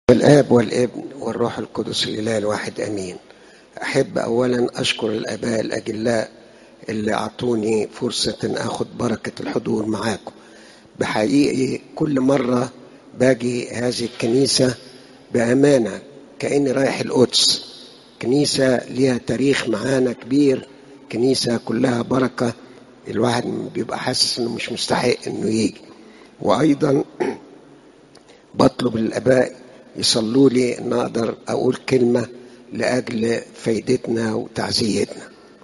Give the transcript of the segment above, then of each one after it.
الآب والابن والروح القدس الإله الواحد أمين أحب أولا أشكر الآباء الأجلاء اللي أعطوني فرصة أن أخذ بركة الحضور معاكم بحقيقي كل مرة باجي هذه الكنيسة بأمانة كأني رايح القدس كنيسة ليها تاريخ معانا كبير كنيسة كلها بركة الواحد بيبقى حاسس انه مش مستحق انه يجي وايضا بطلب الاباء يصلوا لي ان اقدر اقول كلمه لاجل فايدتنا وتعزيتنا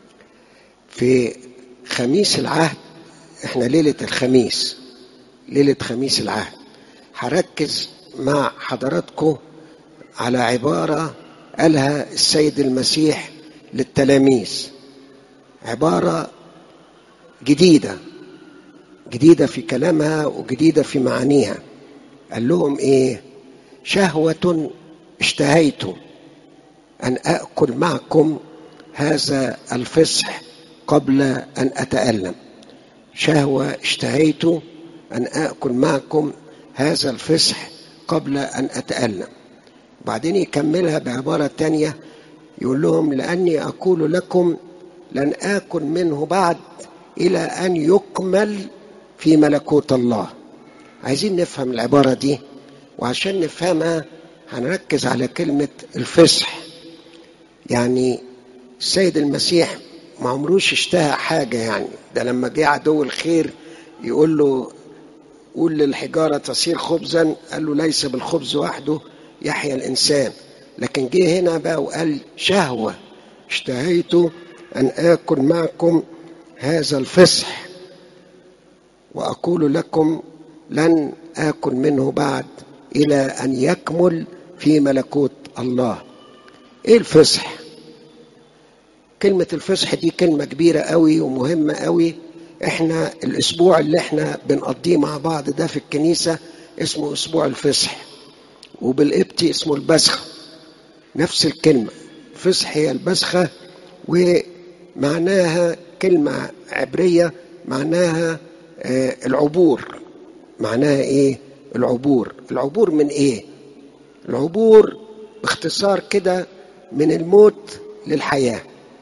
في خميس العهد احنا ليله الخميس ليله خميس العهد هركز مع حضراتكم على عباره قالها السيد المسيح للتلاميذ عباره جديده جديده في كلامها وجديده في معانيها قال لهم ايه شهوه اشتهيت ان اكل معكم هذا الفصح قبل ان اتالم شهوه اشتهيت ان اكل معكم هذا الفصح قبل ان اتالم بعدين يكملها بعباره تانيه يقول لهم لاني اقول لكم لن اكل منه بعد الى ان يكمل في ملكوت الله عايزين نفهم العباره دي وعشان نفهمها هنركز على كلمه الفصح يعني السيد المسيح ما عمروش اشتهى حاجه يعني ده لما جه عدو الخير يقول له قول للحجاره تصير خبزا قال له ليس بالخبز وحده يحيا الانسان لكن جه هنا بقى وقال شهوه اشتهيت ان اكل معكم هذا الفصح واقول لكم لن اكل منه بعد الى ان يكمل في ملكوت الله ايه الفصح كلمة الفصح دي كلمة كبيرة قوي ومهمة قوي احنا الاسبوع اللي احنا بنقضيه مع بعض ده في الكنيسة اسمه اسبوع الفصح وبالقبطي اسمه البسخة نفس الكلمة فصح هي البسخة ومعناها كلمة عبرية معناها آه العبور معناها ايه العبور العبور من ايه العبور باختصار كده من الموت للحياه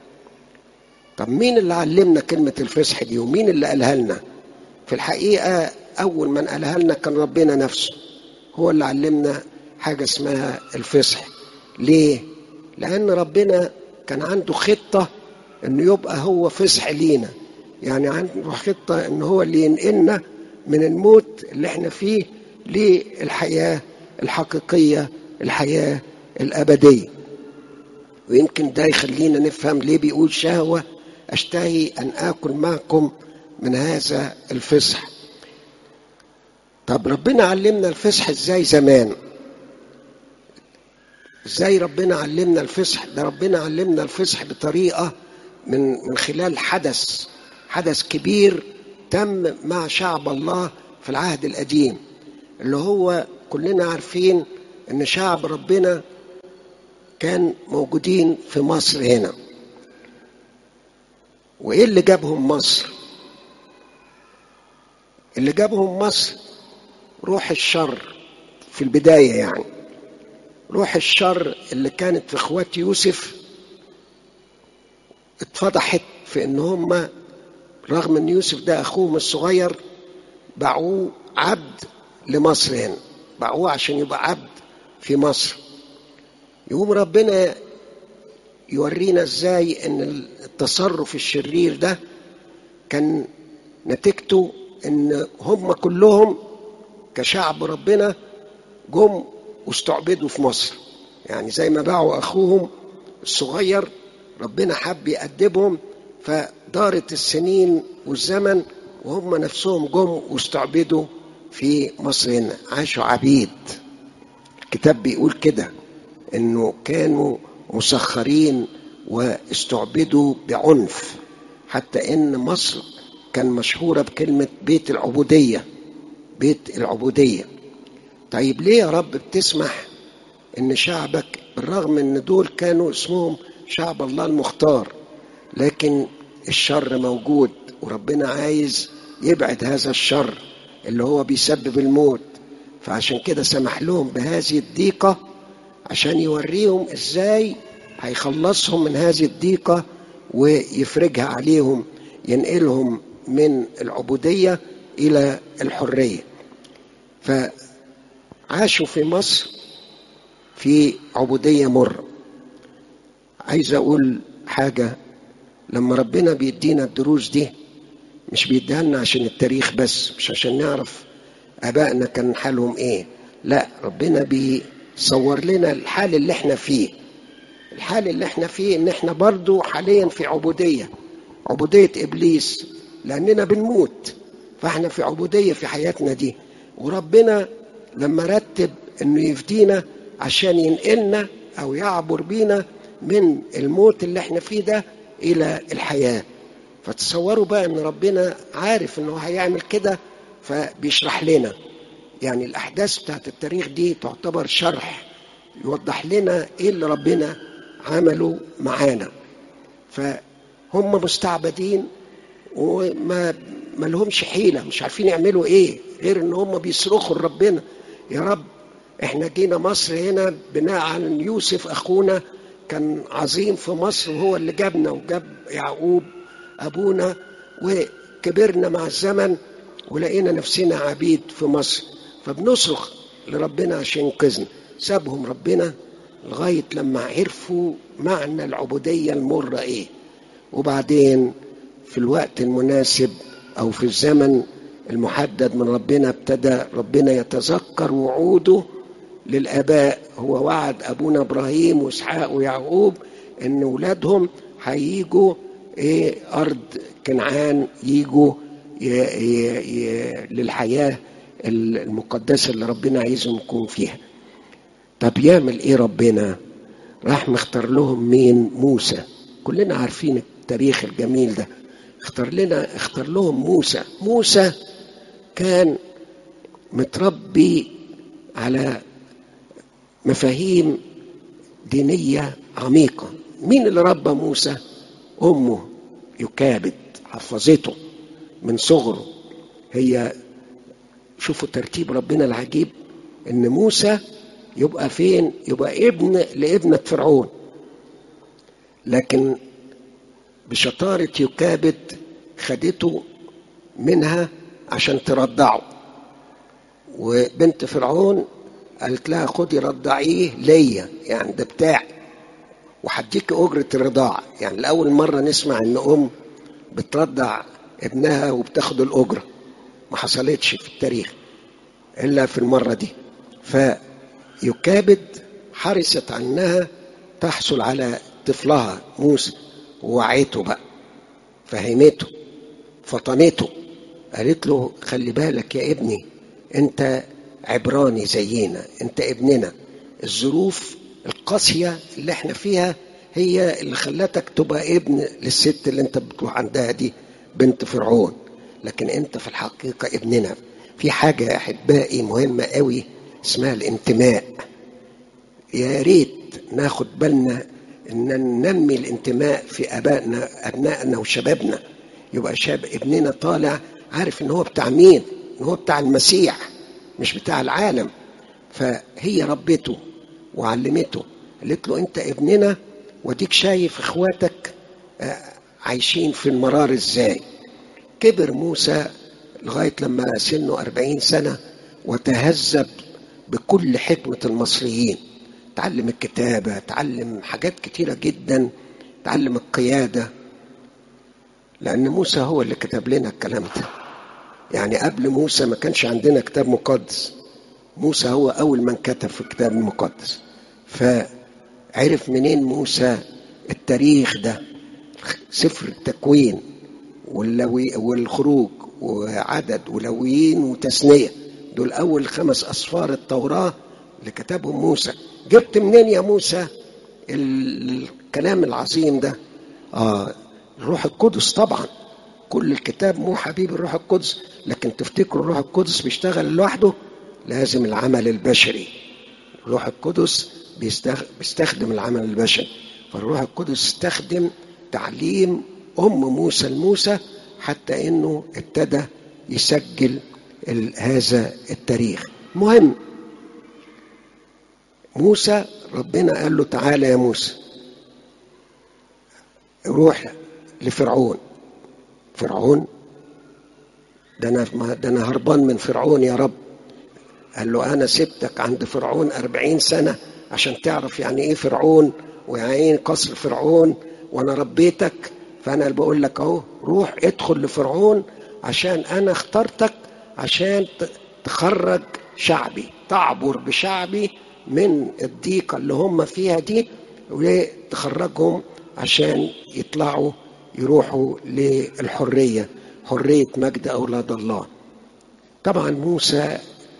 طب مين اللي علمنا كلمة الفصح دي ومين اللي قالها لنا في الحقيقة أول من قالها لنا كان ربنا نفسه هو اللي علمنا حاجة اسمها الفصح ليه لأن ربنا كان عنده خطة أنه يبقى هو فصح لينا يعني عنده خطة أنه هو اللي ينقلنا من الموت اللي احنا فيه للحياة الحقيقية الحياة الأبدية ويمكن ده يخلينا نفهم ليه بيقول شهوة أشتهي أن آكل معكم من هذا الفصح طب ربنا علمنا الفصح ازاي زمان ازاي ربنا علمنا الفصح ده ربنا علمنا الفصح بطريقة من من خلال حدث حدث كبير تم مع شعب الله في العهد القديم اللي هو كلنا عارفين ان شعب ربنا كان موجودين في مصر هنا وايه اللي جابهم مصر اللي جابهم مصر روح الشر في البداية يعني روح الشر اللي كانت في اخوات يوسف اتفضحت في ان هم رغم ان يوسف ده اخوهم الصغير باعوه عبد لمصر هنا باعوه عشان يبقى عبد في مصر يقوم ربنا يورينا ازاي ان التصرف الشرير ده كان نتيجته ان هم كلهم كشعب ربنا جم واستعبدوا في مصر يعني زي ما باعوا اخوهم الصغير ربنا حب يأدبهم فدارت السنين والزمن وهم نفسهم جم واستعبدوا في مصر هنا عاشوا عبيد الكتاب بيقول كده انه كانوا مسخرين واستعبدوا بعنف حتى ان مصر كان مشهورة بكلمة بيت العبودية بيت العبودية طيب ليه يا رب بتسمح ان شعبك بالرغم ان دول كانوا اسمهم شعب الله المختار لكن الشر موجود وربنا عايز يبعد هذا الشر اللي هو بيسبب الموت فعشان كده سمح لهم بهذه الضيقة عشان يوريهم ازاي هيخلصهم من هذه الضيقة ويفرجها عليهم ينقلهم من العبودية إلى الحرية فعاشوا في مصر في عبودية مرة عايز أقول حاجة لما ربنا بيدينا الدروس دي مش بيديها لنا عشان التاريخ بس مش عشان نعرف آبائنا كان حالهم إيه لا ربنا بيصور لنا الحال اللي احنا فيه الحال اللي احنا فيه ان احنا برضو حاليا في عبودية عبودية ابليس لاننا بنموت فاحنا في عبودية في حياتنا دي وربنا لما رتب انه يفدينا عشان ينقلنا او يعبر بينا من الموت اللي احنا فيه ده الى الحياة فتصوروا بقى ان ربنا عارف انه هيعمل كده فبيشرح لنا يعني الاحداث بتاعت التاريخ دي تعتبر شرح يوضح لنا ايه اللي ربنا عمله معانا فهم مستعبدين وما ما لهمش حيلة مش عارفين يعملوا ايه غير ان هم بيصرخوا لربنا يا رب احنا جينا مصر هنا بناء على يوسف اخونا كان عظيم في مصر وهو اللي جابنا وجاب يعقوب ابونا وكبرنا مع الزمن ولقينا نفسنا عبيد في مصر فبنصرخ لربنا عشان ينقذنا سابهم ربنا لغاية لما عرفوا معنى العبودية المرة ايه وبعدين في الوقت المناسب او في الزمن المحدد من ربنا ابتدى ربنا يتذكر وعوده للاباء هو وعد ابونا ابراهيم واسحاق ويعقوب ان اولادهم هيجوا ايه ارض كنعان يجوا ي ي ي للحياه المقدسه اللي ربنا عايزهم يكون فيها طب يعمل ايه ربنا راح مختار لهم مين موسى كلنا عارفين التاريخ الجميل ده اختار لنا اختار لهم موسى موسى كان متربي على مفاهيم دينية عميقة مين اللي ربى موسى أمه يكابد حفظته من صغره هي شوفوا ترتيب ربنا العجيب ان موسى يبقى فين يبقى ابن لابنة فرعون لكن بشطارة يكابد خدته منها عشان ترضعه وبنت فرعون قالت لها خدي رضعيه ليا يعني ده بتاعي وهديك أجرة الرضاعة يعني لأول مرة نسمع إن أم بترضع ابنها وبتاخد الأجرة ما حصلتش في التاريخ إلا في المرة دي فيكابد حرصت عنها تحصل على طفلها موسى ووعيته بقى فهمته فطنته قالت له خلي بالك يا ابني انت عبراني زينا انت ابننا الظروف القاسية اللي احنا فيها هي اللي خلتك تبقى ابن للست اللي انت بتروح عندها دي بنت فرعون لكن انت في الحقيقة ابننا في حاجة يا احبائي مهمة قوي اسمها الانتماء يا ريت ناخد بالنا ان ننمي الانتماء في ابائنا ابنائنا وشبابنا يبقى شاب ابننا طالع عارف ان هو بتاع مين ان هو بتاع المسيح مش بتاع العالم فهي ربته وعلمته قالت له انت ابننا وديك شايف اخواتك عايشين في المرار ازاي كبر موسى لغاية لما سنه أربعين سنة وتهذب بكل حكمة المصريين تعلم الكتابة تعلم حاجات كتيرة جدا تعلم القيادة لأن موسى هو اللي كتب لنا الكلام ده يعني قبل موسى ما كانش عندنا كتاب مقدس موسى هو أول من كتب في الكتاب المقدس فعرف منين موسى التاريخ ده سفر التكوين واللوي والخروج وعدد ولويين وتثنية دول أول خمس أصفار التوراة اللي كتبهم موسى جبت منين يا موسى الكلام العظيم ده آه الروح القدس طبعا كل الكتاب مو حبيب الروح القدس لكن تفتكروا الروح القدس بيشتغل لوحده لازم العمل البشري الروح القدس بيستخدم العمل البشري فالروح القدس استخدم تعليم أم موسى لموسى حتى انه ابتدى يسجل هذا التاريخ مهم موسى ربنا قال له تعالى يا موسى روح لفرعون فرعون ده انا ده انا هربان من فرعون يا رب قال له انا سبتك عند فرعون أربعين سنة عشان تعرف يعني ايه فرعون ويعني ايه قصر فرعون وانا ربيتك فانا اللي بقول لك اهو روح ادخل لفرعون عشان انا اخترتك عشان تخرج شعبي تعبر بشعبي من الضيقة اللي هم فيها دي وتخرجهم عشان يطلعوا يروحوا للحرية حرية مجد أولاد الله طبعا موسى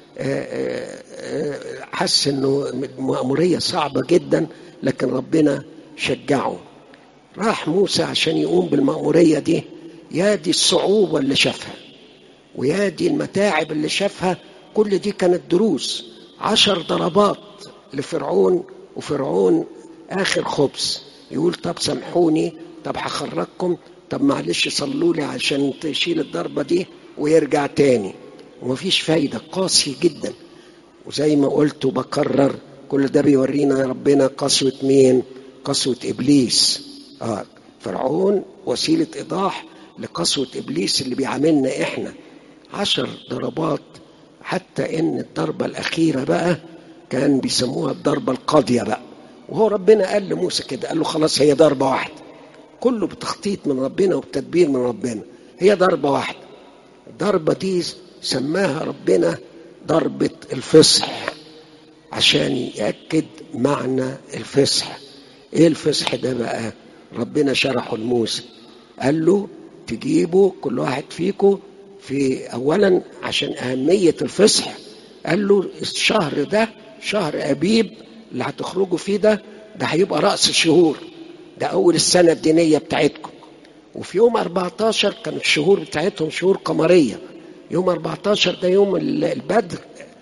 حس انه مأمورية صعبة جدا لكن ربنا شجعه راح موسى عشان يقوم بالمأمورية دي يا دي الصعوبة اللي شافها ويا دي المتاعب اللي شافها كل دي كانت دروس عشر ضربات لفرعون وفرعون آخر خبز يقول طب سامحوني طب هخرجكم طب معلش صلوا لي عشان تشيل الضربة دي ويرجع تاني ومفيش فايدة قاسي جدا وزي ما قلت وبكرر كل ده بيورينا يا ربنا قسوة مين قسوة إبليس آه فرعون وسيلة إيضاح لقسوة إبليس اللي بيعاملنا إحنا عشر ضربات حتى إن الضربة الأخيرة بقى كان بيسموها الضربة القاضية بقى وهو ربنا قال لموسى كده قال له خلاص هي ضربة واحدة كله بتخطيط من ربنا وبتدبير من ربنا هي ضربة واحدة الضربة دي سماها ربنا ضربة الفصح عشان يأكد معنى الفصح ايه الفصح ده بقى ربنا شرحه لموسى قال له تجيبوا كل واحد فيكم في اولا عشان اهمية الفصح قال له الشهر ده شهر ابيب اللي هتخرجوا فيه ده ده هيبقى رأس الشهور ده اول السنة الدينية بتاعتكم وفي يوم 14 كانت الشهور بتاعتهم شهور قمرية يوم 14 ده يوم البدر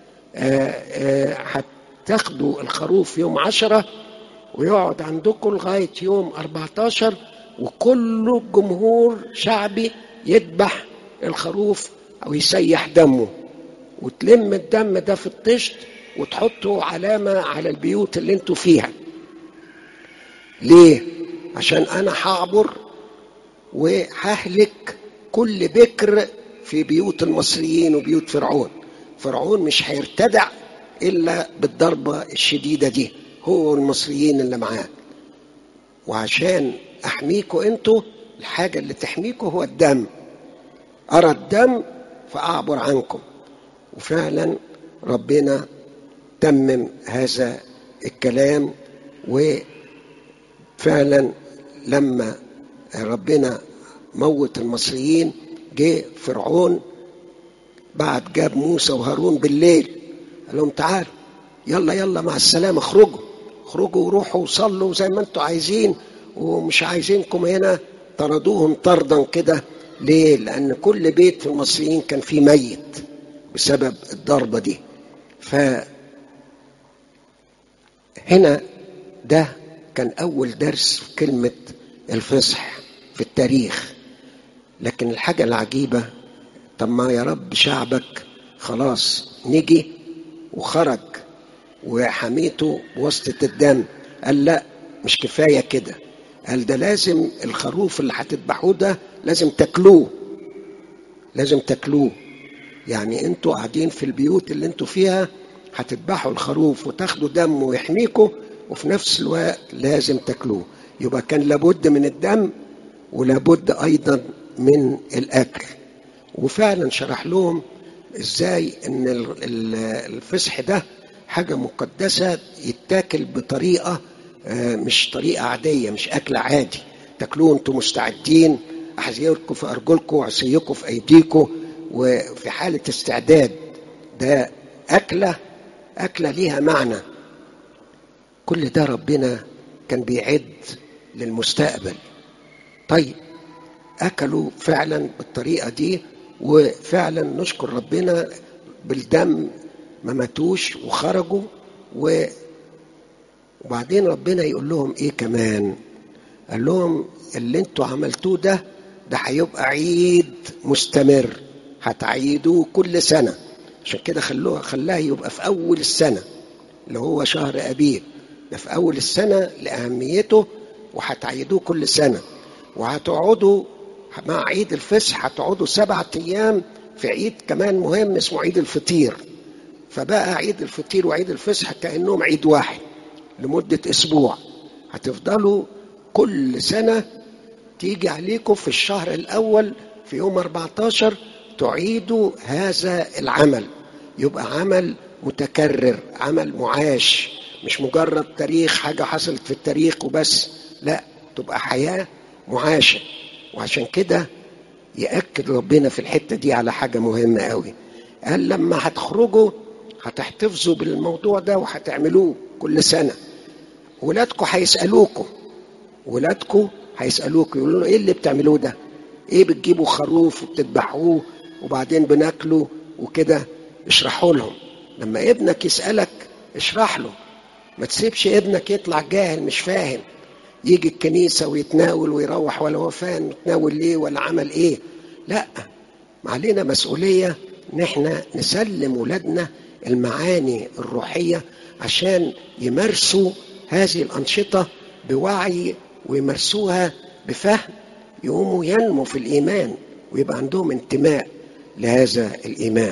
هتاخدوا الخروف يوم 10 ويقعد عندكم لغاية يوم 14 وكل جمهور شعبي يذبح الخروف أو يسيح دمه وتلم الدم ده في الطشت وتحطوا علامة على البيوت اللي انتوا فيها ليه؟ عشان أنا هعبر وههلك كل بكر في بيوت المصريين وبيوت فرعون فرعون مش هيرتدع إلا بالضربة الشديدة دي هو والمصريين اللي معاه وعشان أحميكوا أنتوا الحاجة اللي تحميكوا هو الدم أرى الدم فأعبر عنكم وفعلا ربنا تمم هذا الكلام وفعلا لما ربنا موت المصريين جه فرعون بعد جاب موسى وهارون بالليل قال لهم تعالوا يلا يلا مع السلامة اخرجوا اخرجوا وروحوا وصلوا زي ما انتوا عايزين ومش عايزينكم هنا طردوهم طردا كده ليه؟ لأن كل بيت في المصريين كان فيه ميت بسبب الضربة دي ف هنا ده كان أول درس في كلمة الفصح في التاريخ لكن الحاجة العجيبة طب ما يا رب شعبك خلاص نجي وخرج وحميته بواسطة الدم قال لا مش كفاية كده قال ده لازم الخروف اللي هتذبحوه ده لازم تاكلوه لازم تاكلوه يعني انتوا قاعدين في البيوت اللي انتوا فيها هتذبحوا الخروف وتاخدوا دم ويحميكوا وفي نفس الوقت لازم تاكلوه يبقى كان لابد من الدم ولابد ايضا من الاكل وفعلا شرح لهم ازاي ان الفصح ده حاجه مقدسه يتاكل بطريقه مش طريقه عاديه مش اكل عادي تاكلوه انتم مستعدين احذيكم في ارجلكم وعصيكم في ايديكم وفي حاله استعداد ده اكله اكله ليها معنى كل ده ربنا كان بيعد للمستقبل طيب اكلوا فعلا بالطريقه دي وفعلا نشكر ربنا بالدم ما ماتوش وخرجوا و وبعدين ربنا يقول لهم ايه كمان قال لهم اللي انتوا عملتوه ده ده هيبقى عيد مستمر هتعيدوه كل سنه عشان كده خلوها خلاها يبقى في اول السنه اللي هو شهر ابيب ده في أول السنة لأهميته وهتعيدوه كل سنة وهتقعدوا مع عيد الفصح هتقعدوا سبعة أيام في عيد كمان مهم اسمه عيد الفطير فبقى عيد الفطير وعيد الفصح كأنهم عيد واحد لمدة أسبوع هتفضلوا كل سنة تيجي عليكم في الشهر الأول في يوم 14 تعيدوا هذا العمل يبقى عمل متكرر عمل معاش مش مجرد تاريخ حاجة حصلت في التاريخ وبس لا تبقى حياة معاشة وعشان كده يأكد ربنا في الحتة دي على حاجة مهمة قوي قال لما هتخرجوا هتحتفظوا بالموضوع ده وهتعملوه كل سنة ولادكم هيسألوكم ولادكم هيسألوكم يقولوا له ايه اللي بتعملوه ده ايه بتجيبوا خروف وبتذبحوه وبعدين بناكله وكده اشرحوا لهم لما ابنك يسألك اشرح له ما تسيبش ابنك يطلع جاهل مش فاهم يجي الكنيسة ويتناول ويروح ولا هو فاهم يتناول ليه ولا عمل ايه لا علينا مسؤولية ان احنا نسلم ولادنا المعاني الروحية عشان يمارسوا هذه الأنشطة بوعي ويمارسوها بفهم يقوموا ينمو في الإيمان ويبقى عندهم انتماء لهذا الإيمان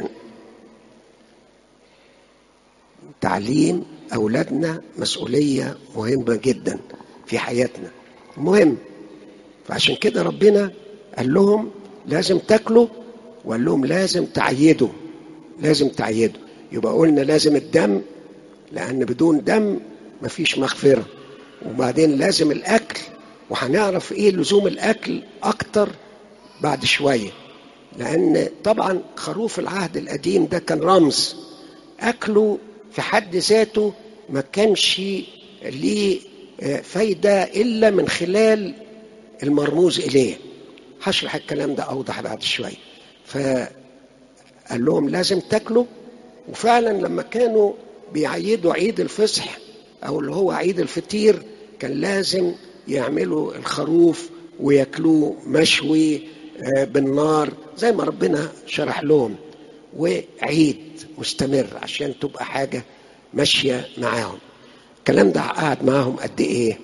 تعليم أولادنا مسؤولية مهمة جدا في حياتنا مهم فعشان كده ربنا قال لهم لازم تاكلوا وقال لهم لازم تعيدوا لازم تعيدوا يبقى قلنا لازم الدم لأن بدون دم مفيش مغفرة وبعدين لازم الأكل وهنعرف إيه لزوم الأكل أكتر بعد شوية لأن طبعا خروف العهد القديم ده كان رمز أكله في حد ذاته ما كانش ليه فايدة إلا من خلال المرموز إليه هشرح الكلام ده أوضح بعد شوية فقال لهم لازم تاكلوا وفعلا لما كانوا بيعيدوا عيد الفصح أو اللي هو عيد الفطير كان لازم يعملوا الخروف وياكلوه مشوي بالنار زي ما ربنا شرح لهم وعيد مستمر عشان تبقى حاجة ماشية معاهم الكلام ده قعد معاهم قد ايه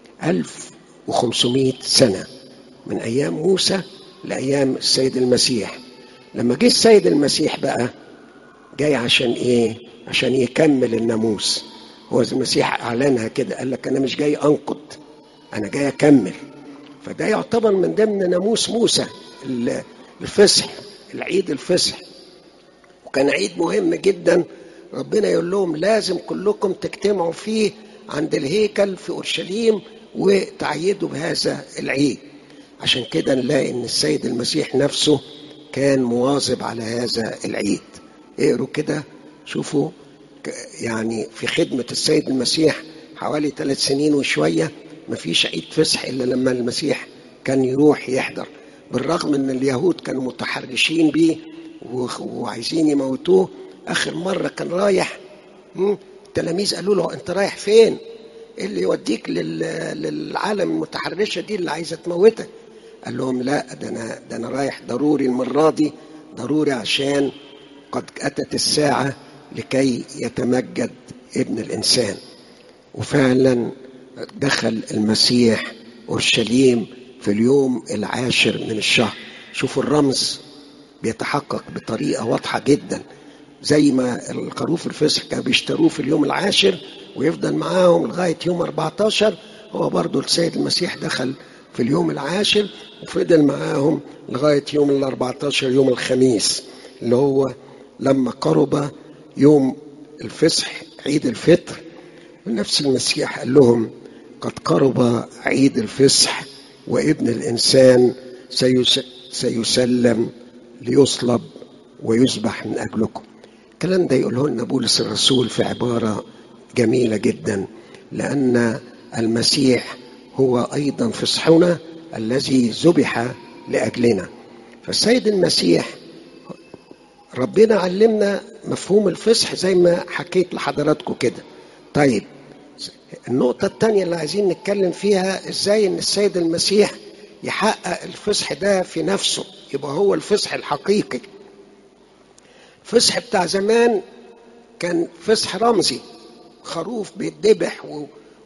1500 سنة من ايام موسى لايام السيد المسيح لما جه السيد المسيح بقى جاي عشان ايه عشان يكمل الناموس هو المسيح اعلنها كده قال لك انا مش جاي انقض انا جاي اكمل فده يعتبر من ضمن ناموس موسى الفصح العيد الفصح وكان عيد مهم جدا ربنا يقول لهم لازم كلكم تجتمعوا فيه عند الهيكل في اورشليم وتعيدوا بهذا العيد عشان كده نلاقي ان السيد المسيح نفسه كان مواظب على هذا العيد اقروا كده شوفوا يعني في خدمة السيد المسيح حوالي ثلاث سنين وشوية مفيش عيد فصح إلا لما المسيح كان يروح يحضر بالرغم ان اليهود كانوا متحرشين بيه وعايزين يموتوه اخر مره كان رايح التلاميذ قالوا له انت رايح فين ايه اللي يوديك للعالم المتحرشه دي اللي عايزه تموتك قال لهم لا ده انا ده انا رايح ضروري المره دي ضروري عشان قد اتت الساعه لكي يتمجد ابن الانسان وفعلا دخل المسيح اورشليم في اليوم العاشر من الشهر شوفوا الرمز بيتحقق بطريقه واضحه جدا زي ما الخروف الفصح كانوا بيشتروه في اليوم العاشر ويفضل معاهم لغايه يوم 14 هو برضه السيد المسيح دخل في اليوم العاشر وفضل معاهم لغايه يوم ال 14 يوم الخميس اللي هو لما قرب يوم الفصح عيد الفطر نفس المسيح قال لهم قد قرب عيد الفصح وابن الانسان سيسلم ليصلب ويذبح من اجلكم الكلام ده يقوله لنا بولس الرسول في عباره جميله جدا لان المسيح هو ايضا فصحنا الذي ذبح لاجلنا فالسيد المسيح ربنا علمنا مفهوم الفصح زي ما حكيت لحضراتكم كده طيب النقطة الثانية اللي عايزين نتكلم فيها ازاي ان السيد المسيح يحقق الفصح ده في نفسه يبقى هو الفصح الحقيقي الفصح بتاع زمان كان فصح رمزي خروف بيتذبح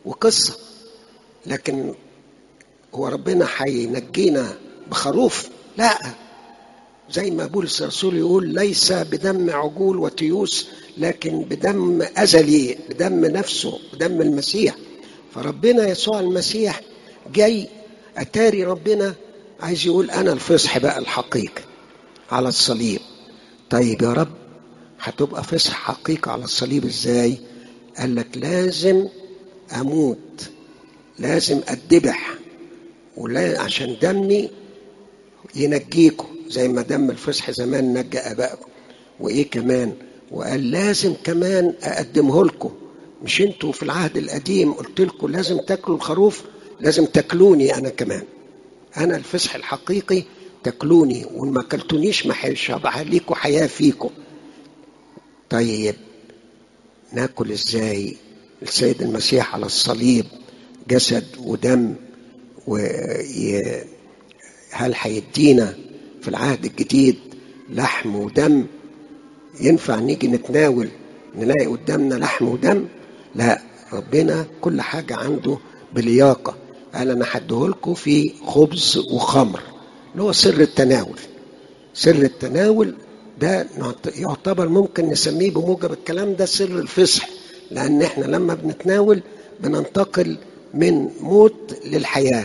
وقصة لكن هو ربنا هينجينا بخروف لا زي ما بولس الرسول يقول ليس بدم عجول وتيوس لكن بدم أزلي بدم نفسه بدم المسيح فربنا يسوع المسيح جاي أتاري ربنا عايز يقول أنا الفصح بقى الحقيقي على الصليب طيب يا رب هتبقى فصح حقيقي على الصليب ازاي قال لك لازم اموت لازم اتذبح ولا عشان دمي ينجيكم زي ما دم الفصح زمان نجى ابائكم وايه كمان وقال لازم كمان اقدمه لكم مش انتوا في العهد القديم قلت لكم لازم تاكلوا الخروف لازم تاكلوني انا كمان انا الفصح الحقيقي تاكلوني وان ما اكلتونيش ما هيبقى ليكم حياه فيكم طيب ناكل ازاي السيد المسيح على الصليب جسد ودم وي... هل هيدينا في العهد الجديد لحم ودم ينفع نيجي نتناول نلاقي قدامنا لحم ودم لا ربنا كل حاجة عنده بلياقة قال أنا هديهولكم في خبز وخمر اللي هو سر التناول سر التناول ده يعتبر ممكن نسميه بموجب الكلام ده سر الفصح لأن احنا لما بنتناول بننتقل من موت للحياة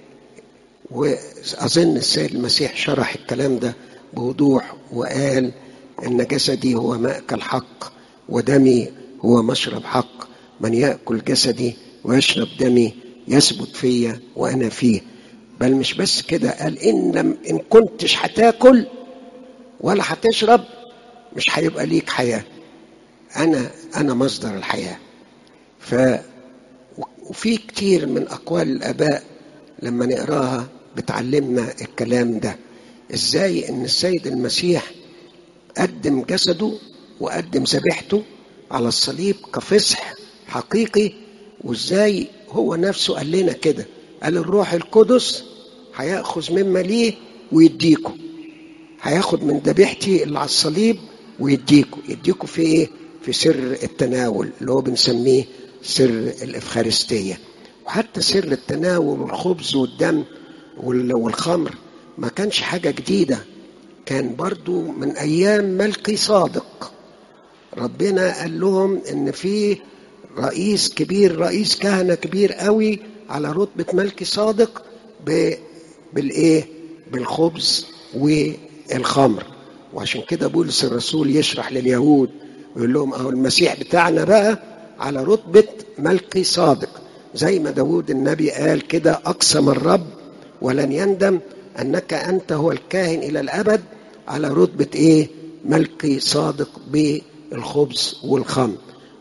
وأظن السيد المسيح شرح الكلام ده بوضوح وقال إن جسدي هو مأكل حق ودمي هو مشرب حق من يأكل جسدي ويشرب دمي يثبت فيا وأنا فيه بل مش بس كده قال إن لم إن كنتش هتاكل ولا هتشرب مش هيبقى ليك حياة أنا أنا مصدر الحياة ف وفي كتير من أقوال الآباء لما نقراها بتعلمنا الكلام ده إزاي إن السيد المسيح قدم جسده وقدم ذبيحته على الصليب كفصح حقيقي وإزاي هو نفسه قال لنا كده قال الروح القدس هياخذ مما ليه ويديكم هياخد من ذبيحتي اللي على الصليب ويديكم يديكم في ايه في سر التناول اللي هو بنسميه سر الافخارستيه وحتى سر التناول والخبز والدم والخمر ما كانش حاجه جديده كان برضو من ايام ملكي صادق ربنا قال لهم ان في رئيس كبير رئيس كهنه كبير قوي على رتبه ملكي صادق ب... بالايه بالخبز والخمر وعشان كده بولس الرسول يشرح لليهود ويقول لهم اهو المسيح بتاعنا بقى على رتبة ملكي صادق زي ما داود النبي قال كده أقسم الرب ولن يندم أنك أنت هو الكاهن إلى الأبد على رتبة إيه ملكي صادق بالخبز والخمر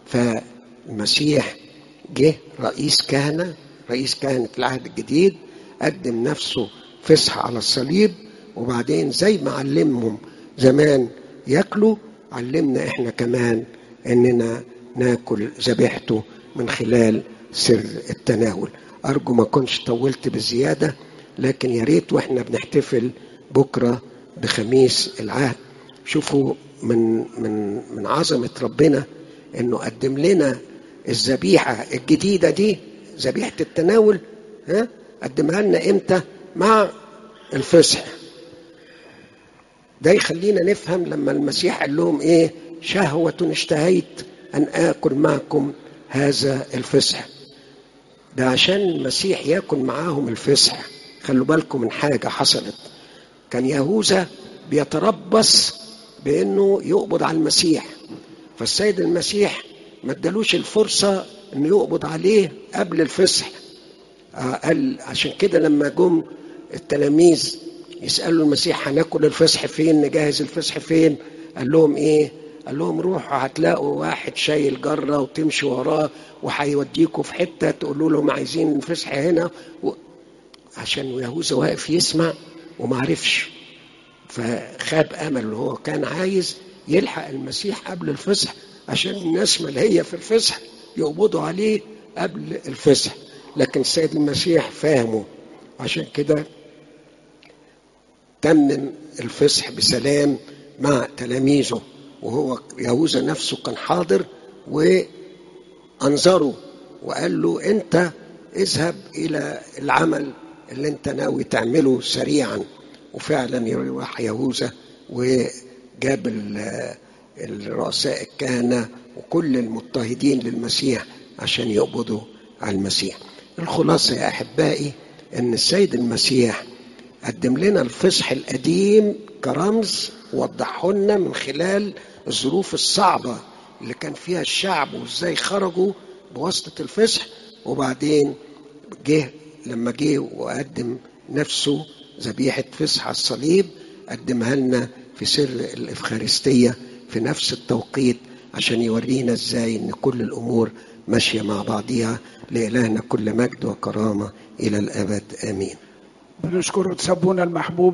فالمسيح جه رئيس كهنة رئيس كهنة العهد الجديد قدم نفسه فصح على الصليب وبعدين زي ما علمهم زمان ياكلوا علمنا احنا كمان اننا ناكل ذبيحته من خلال سر التناول ارجو ما كنتش طولت بزياده لكن يا ريت واحنا بنحتفل بكره بخميس العهد شوفوا من من من عظمه ربنا انه قدم لنا الذبيحه الجديده دي ذبيحه التناول ها قدمها لنا امتى مع الفصح ده يخلينا نفهم لما المسيح قال لهم ايه شهوة اشتهيت أن آكل معكم هذا الفصح ده عشان المسيح ياكل معاهم الفصح خلوا بالكم من حاجة حصلت كان يهوذا بيتربص بأنه يقبض على المسيح فالسيد المسيح ما ادالوش الفرصة انه يقبض عليه قبل الفصح آه قال عشان كده لما جم التلاميذ يسألوا المسيح هناكل الفصح فين نجهز الفصح فين قال لهم ايه قال لهم روحوا هتلاقوا واحد شايل جرة وتمشوا وراه وهيوديكوا في حتة تقولوا لهم عايزين الفصح هنا و... عشان يهوذا واقف يسمع ومعرفش فخاب امل هو كان عايز يلحق المسيح قبل الفصح عشان الناس ما هي في الفصح يقبضوا عليه قبل الفصح لكن السيد المسيح فاهمه عشان كده تمم الفصح بسلام مع تلاميذه وهو يهوذا نفسه كان حاضر وانظروا وقال له انت اذهب الى العمل اللي انت ناوي تعمله سريعا وفعلا يروح يهوذا وجاب ال- الرؤساء الكهنة وكل المضطهدين للمسيح عشان يقبضوا على المسيح الخلاصة يا أحبائي أن السيد المسيح قدم لنا الفصح القديم كرمز وضحه لنا من خلال الظروف الصعبة اللي كان فيها الشعب وازاي خرجوا بواسطة الفصح وبعدين جه لما جه وقدم نفسه ذبيحة فصح على الصليب قدمها لنا في سر الإفخارستية في نفس التوقيت عشان يورينا ازاي ان كل الامور ماشية مع بعضها لإلهنا كل مجد وكرامة إلى الأبد آمين بنشكر تسبونا المحبوب